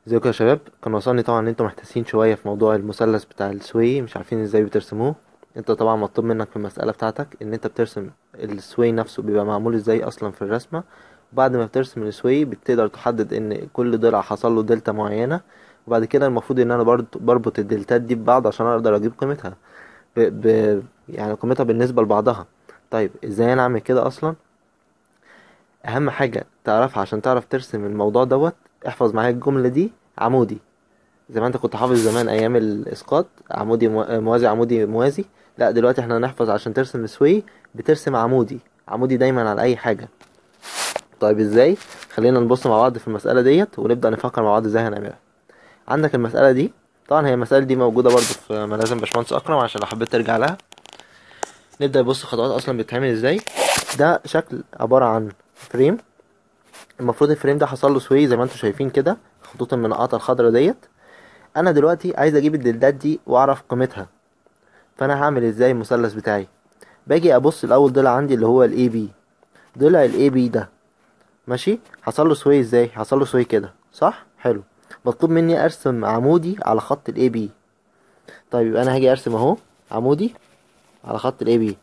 ازيكم يا شباب كان وصلني طبعا ان انتوا محتاسين شويه في موضوع المثلث بتاع السوي مش عارفين ازاي بترسموه انت طبعا مطلوب منك في المساله بتاعتك ان انت بترسم السوي نفسه بيبقى معمول ازاي اصلا في الرسمه وبعد ما بترسم السوي بتقدر تحدد ان كل ضلع حصل له دلتا معينه وبعد كده المفروض ان انا برضه بربط الدلتات دي ببعض عشان اقدر اجيب قيمتها ب... ب... يعني قيمتها بالنسبه لبعضها طيب ازاي انا اعمل كده اصلا اهم حاجه تعرفها عشان تعرف ترسم الموضوع دوت احفظ معايا الجمله دي عمودي زي ما انت كنت حافظ زمان ايام الاسقاط عمودي مو- موازي عمودي موازي لا دلوقتي احنا هنحفظ عشان ترسم سوي بترسم عمودي عمودي دايما على اي حاجه طيب ازاي خلينا نبص مع بعض في المساله ديت ونبدا نفكر مع بعض ازاي هنعملها عندك المساله دي طبعا هي المساله دي موجوده برضو في ملازم باشمهندس اكرم عشان لو حبيت ترجع لها نبدا نبص خطوات اصلا بتتعمل ازاي ده شكل عباره عن فريم المفروض الفريم ده حصل له سوي زي ما انتم شايفين كده خطوط المنقطه الخضراء ديت انا دلوقتي عايز اجيب الدلدات دي واعرف قيمتها فانا هعمل ازاي المثلث بتاعي باجي ابص الاول ضلع عندي اللي هو الاي بي ضلع الاي بي ده ماشي حصل له سوي ازاي حصل له سوي كده صح حلو مطلوب مني ارسم عمودي على خط الاي بي طيب يبقى انا هاجي ارسم اهو عمودي على خط الاي بي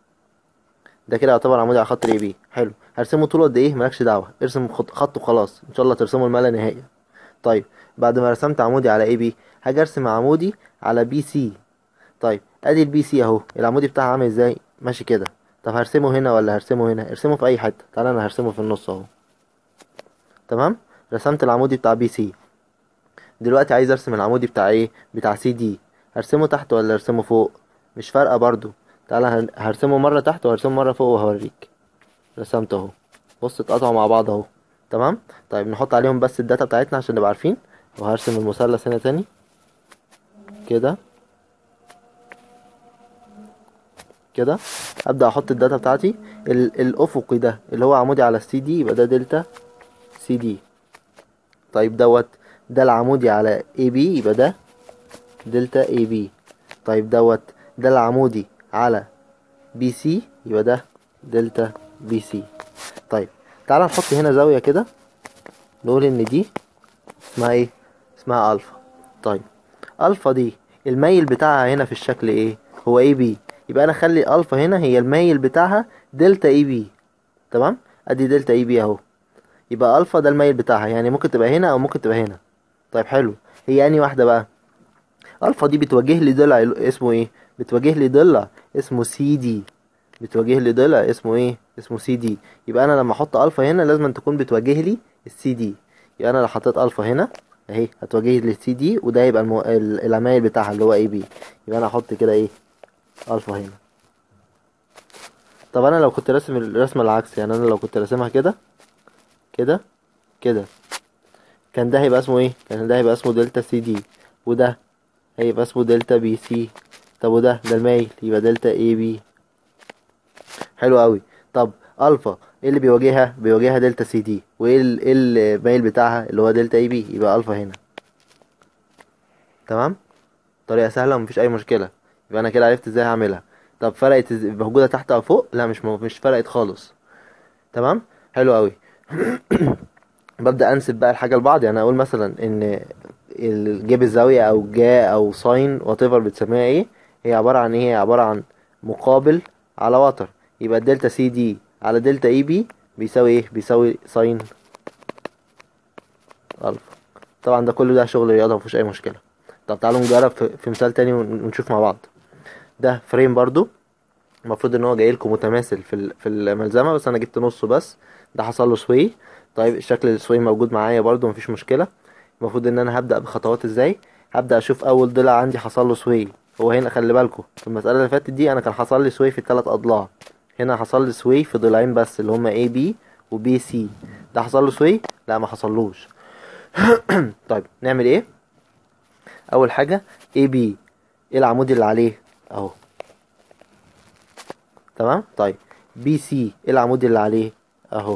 ده كده يعتبر عمودي على خط الاي بي حلو هرسمه طوله قد ايه مالكش دعوه ارسم خط خط وخلاص ان شاء الله ترسمه لما لا نهايه طيب بعد ما رسمت عمودي على اي بي هاجي ارسم عمودي على بي سي طيب ادي البي سي اهو العمودي بتاعها عامل ازاي ماشي كده طب هرسمه هنا ولا هرسمه هنا ارسمه في اي حته تعالى انا هرسمه في النص اهو تمام رسمت العمودي بتاع بي سي دلوقتي عايز ارسم العمودي بتاع ايه بتاع سي دي هرسمه تحت ولا ارسمه فوق مش فارقه برضو تعالى هن- هرسمه مره تحت وهرسمه مره فوق وهوريك رسمته اهو بص اتقطعوا مع بعض اهو تمام طيب نحط عليهم بس الداتا بتاعتنا عشان نبقى عارفين وهرسم المثلث هنا تاني كده كده ابدا احط الداتا بتاعتي ال- الافقي ده اللي هو عمودي على السي دي يبقى ده دلتا سي دي طيب دوت ده العمودي على اي بي يبقى ده دلتا اي بي طيب دوت ده العمودي على بي سي يبقى ده دلتا بي سي طيب تعالى نحط هنا زاوية كده نقول ان دي اسمها ايه اسمها الفا طيب الفا دي الميل بتاعها هنا في الشكل ايه هو اي بي يبقى انا اخلي الفا هنا هي الميل بتاعها دلتا اي بي تمام ادي دلتا اي بي اهو يبقى الفا ده الميل بتاعها يعني ممكن تبقى هنا او ممكن تبقى هنا طيب حلو هي انهي واحده بقى الفا دي بتوجه لي ضلع اسمه ايه بتوجه لي ضلع اسمه سي دي بتوجه لي ضلع اسمه ايه اسمه سي دي يبقى انا لما احط الفا هنا لازم تكون بتوجه لي السي دي يبقى انا لو حطيت الفا هنا اهي هتوجه لي السي دي وده يبقى المو... ال- العمايل بتاعها اللي هو اي بي يبقى انا احط كده ايه الفا هنا طب انا لو كنت راسم الرسمه العكس يعني انا لو كنت راسمها كده كده كده كان ده هيبقى اسمه ايه كان ده هيبقى اسمه دلتا سي دي وده هيبقى اسمه دلتا بي سي طب وده ده المايل يبقى دلتا اي بي حلو قوي طب الفا ايه اللي بيواجهها بيواجهها دلتا سي دي وايه ال- إيه المايل بتاعها اللي هو دلتا اي بي يبقى الفا هنا تمام طريقه سهله ومفيش اي مشكله يبقى انا كده عرفت ازاي هعملها طب فرقت إز- موجوده تحت او فوق لا مش مو- مش فرقت خالص تمام حلو قوي ببدا انسب بقى الحاجه لبعض يعني اقول مثلا ان ال- جيب الزاويه او جا او ساين وات ايفر بتسميها ايه هي عباره عن ايه هي عباره عن مقابل على وتر يبقى الدلتا سي دي على دلتا اي بي بيساوي ايه بيساوي ساين الفا طبعا ده كله ده شغل رياضه مفيش اي مشكله طب تعالوا نجرب في في مثال تاني ون- ونشوف مع بعض ده فريم برضو المفروض ان هو جاي لكم متماثل في ال- في الملزمه بس انا جبت نصه بس ده حصل له سوي طيب الشكل السوي موجود معايا برضو مفيش مشكله المفروض ان انا هبدا بخطوات ازاي هبدا اشوف اول ضلع عندي حصل له سوي هو هنا خلي بالكم في المساله اللي فاتت دي انا كان حصل لي سوي في الثلاث اضلاع هنا حصل لي سوي في ضلعين بس اللي هما اي بي وبي سي ده حصل له سوي لا ما حصلوش طيب نعمل ايه اول حاجه اي بي ايه العمود اللي عليه اهو تمام طيب بي سي ايه العمود اللي عليه اهو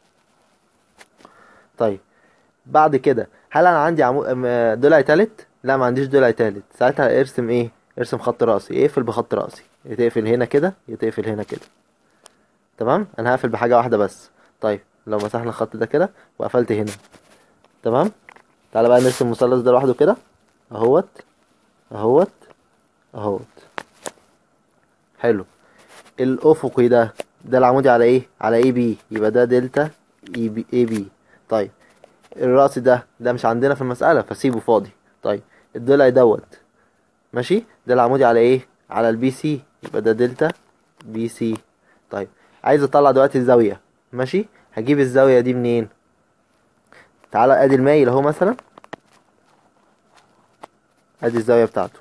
طيب بعد كده هل انا عندي عمود أم- ضلع تالت لا ما عنديش ضلع تالت ساعتها ارسم ايه ارسم خط رأسي اقفل بخط رأسي يتقفل هنا كده يتقفل هنا كده تمام انا هقفل بحاجه واحده بس طيب لو مسحنا الخط ده كده وقفلت هنا تمام تعالى بقى نرسم المثلث ده لوحده كده اهوت اهوت اهوت حلو الافقي ده ده العمودي على ايه على اي بي يبقى ده دلتا اي بي اي بي طيب الرأس ده ده مش عندنا في المسألة فسيبه فاضي طيب الضلع دوت ماشي ده العمودي على ايه على البي سي يبقى ده دلتا بي سي طيب عايز اطلع دلوقتي الزاوية ماشي هجيب الزاوية دي منين تعالى ادي المايل اهو مثلا ادي الزاوية بتاعته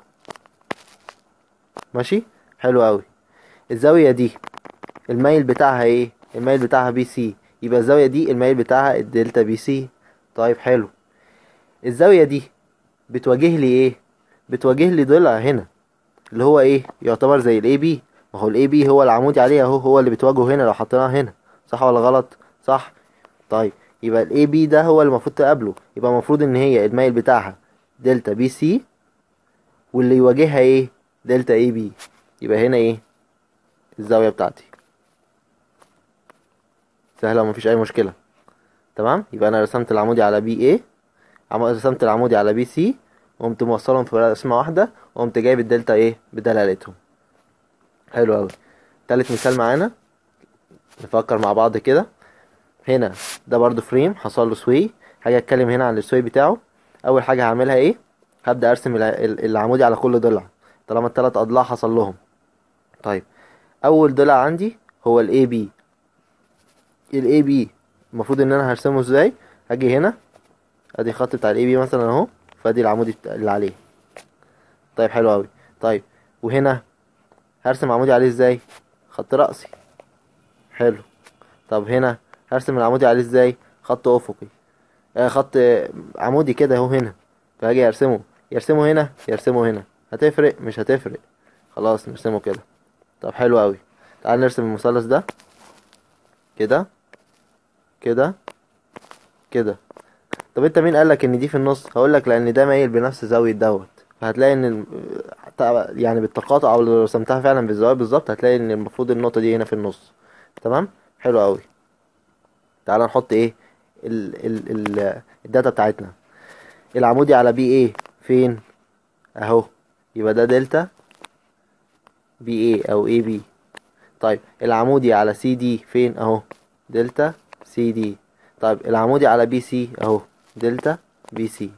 ماشي حلو قوي الزاوية دي المايل بتاعها ايه المايل بتاعها بي سي يبقى الزاوية دي المايل بتاعها الدلتا بي سي طيب حلو الزاوية دي بتواجه لي ايه بتواجه لي ضلع هنا اللي هو ايه يعتبر زي الاي بي ما هو الاي بي هو العمودي عليه اهو هو اللي بتواجهه هنا لو حطيناه هنا صح ولا غلط صح طيب يبقى الاي بي ده هو اللي المفروض تقابله يبقى المفروض ان هي المايل بتاعها دلتا بي سي واللي يواجهها ايه دلتا اي بي يبقى هنا ايه الزاوية بتاعتي سهلة ومفيش اي مشكلة تمام يبقى انا رسمت العمودي على بي ايه رسمت العمودي على بي سي وقمت موصلهم في رسمة واحدة وقمت جايب الدلتا ايه بدلالتهم حلو اوي تالت مثال معانا نفكر مع بعض كده هنا ده برضو فريم حصل له سوي هاجي اتكلم هنا عن السوي بتاعه اول حاجة هعملها ايه هبدأ ارسم الع- ال- العمودي على كل ضلع طالما التلات اضلاع حصل لهم طيب اول ضلع عندي هو الاي بي الاي بي المفروض ان انا هرسمه ازاي هاجي هنا ادي الخط بتاع الاي بي مثلا اهو فادي العمودي بتاع- اللي عليه طيب حلو اوي طيب وهنا هرسم عمودي عليه ازاي خط رأسي حلو طب هنا هرسم العمودي عليه ازاي خط افقي آه خط آه، عمودي كده اهو هنا فهاجي ارسمه يرسمه هنا يرسمه هنا هتفرق مش هتفرق خلاص نرسمه كده طب حلو اوي تعال نرسم المثلث ده كده كده كده طب انت مين قالك ان دي في النص هقولك لان ده مايل بنفس زاوية دوت فهتلاقي ان ال- حتى يعني بالتقاطع او لو رسمتها فعلا بالزوايا بالظبط هتلاقي ان المفروض النقطة دي هنا في النص تمام حلو قوي تعال نحط ايه ال ال ال الداتا بتاعتنا العمودي على بي ايه فين اهو يبقى ده دلتا بي ايه او اي بي طيب العمودي على سي دي فين اهو دلتا سي دي طيب العمودي على بي سي اهو دلتا بي سي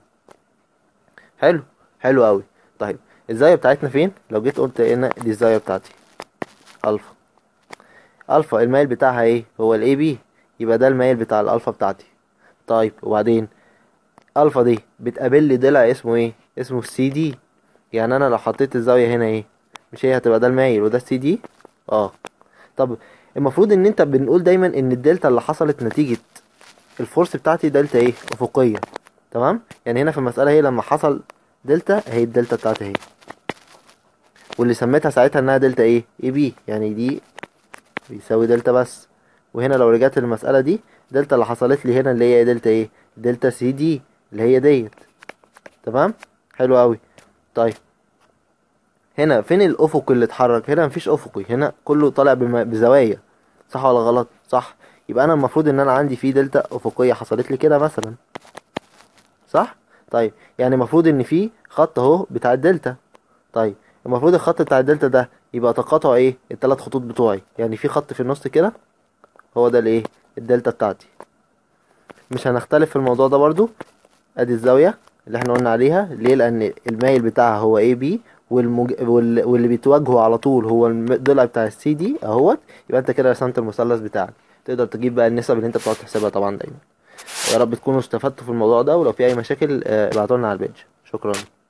حلو حلو قوي طيب الزاويه بتاعتنا فين لو جيت قلت هنا دي الزاويه بتاعتي الفا الفا المايل بتاعها ايه هو الاي بي يبقى ده المايل بتاع الالفا بتاعتي طيب وبعدين الفا دي بتقابل لي ضلع اسمه ايه اسمه السي دي يعني انا لو حطيت الزاويه هنا ايه مش هي هتبقى ده المايل وده السي دي اه طب المفروض ان انت بنقول دايما ان الدلتا اللي حصلت نتيجه الفورس بتاعتي دلتا ايه افقيه تمام يعني هنا في المساله هي لما حصل دلتا هي الدلتا بتاعتي اهي واللي سميتها ساعتها انها دلتا ايه اي بي يعني دي بيساوي دلتا بس وهنا لو رجعت للمساله دي دلتا اللي حصلت لي هنا اللي هي دلتا ايه دلتا سي دي اللي هي ديت تمام حلو قوي طيب هنا فين الافق اللي اتحرك هنا مفيش افقي هنا كله طالع بم- بزوايا صح ولا غلط صح يبقى انا المفروض ان انا عندي في دلتا افقيه حصلت لي كده مثلا صح طيب يعني المفروض ان في خط اهو بتاع الدلتا طيب المفروض الخط بتاع الدلتا ده يبقى تقاطع ايه الثلاث خطوط بتوعي يعني في خط في النص كده هو ده الايه الدلتا بتاعتي مش هنختلف في الموضوع ده برضو ادي الزاويه اللي احنا قلنا عليها ليه لان المايل بتاعها هو اي بي والمج... وال... واللي بيتواجهه على طول هو الضلع بتاع السي دي اهوت يبقى انت كده رسمت المثلث بتاعك تقدر تجيب بقى النسب اللي انت بتقعد تحسبها طبعا دايما يا رب تكونوا استفدتوا في الموضوع ده ولو في اي مشاكل آه، ابعتوا لنا على البيج شكرا